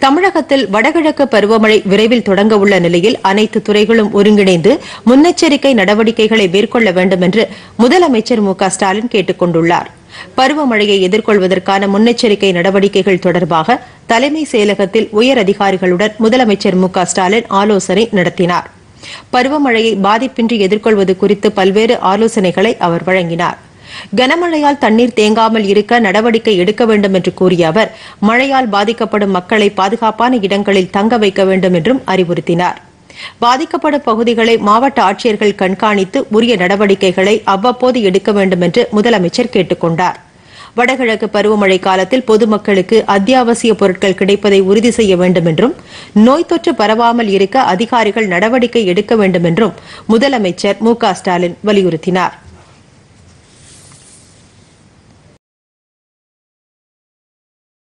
தமிழகத்தில் வடகிழக்கு பருவமழை விரைவில் தொடங்க உள்ள நிலையில் அனைத்து துறைகளும் ஒருங்கிணைந்து முன்னெச்சரிக்கை நடவடிக்கைகளை மேற்கொள்ள வேண்டும் என்று முதலமைச்சர் மு க ஸ்டாலின் கேட்டுக் கொண்டுள்ளார் பருவமழையை எதிர்கொள்வதற்கான முன்னெச்சரிக்கை நடவடிக்கைகள் தொடர்பாக தலைமை செயலகத்தில் உயர் அதிகாரிகளுடன் முதலமைச்சர் மு க ஸ்டாலின் ஆலோசனை நடத்தினார் பருவமழையை பாதிப்பின்றி எதிர்கொள்வது குறித்து பல்வேறு ஆலோசனைகளை அவர் வழங்கினார் கனமழையால் தண்ணீர் தேங்காமல் இருக்க நடவடிக்கை எடுக்க வேண்டும் என்று கூறிய அவர் மழையால் பாதிக்கப்படும் மக்களை பாதுகாப்பான இடங்களில் தங்க வைக்க வேண்டும் என்றும் அறிவுறுத்தினார் பாதிக்கப்படும் பகுதிகளை மாவட்ட ஆட்சியர்கள் கண்காணித்து உரிய நடவடிக்கைகளை அவ்வப்போது எடுக்க வேண்டும் என்று முதலமைச்சர் கேட்டுக் கொண்டார் வடகிழக்கு பருவமழை காலத்தில் பொதுமக்களுக்கு அத்தியாவசிய பொருட்கள் கிடைப்பதை உறுதி செய்ய வேண்டும் என்றும் நோய் தொற்று பரவாமல் இருக்க அதிகாரிகள் நடவடிக்கை எடுக்க வேண்டும் என்றும் முதலமைச்சர் மு க ஸ்டாலின் வலியுறுத்தினார்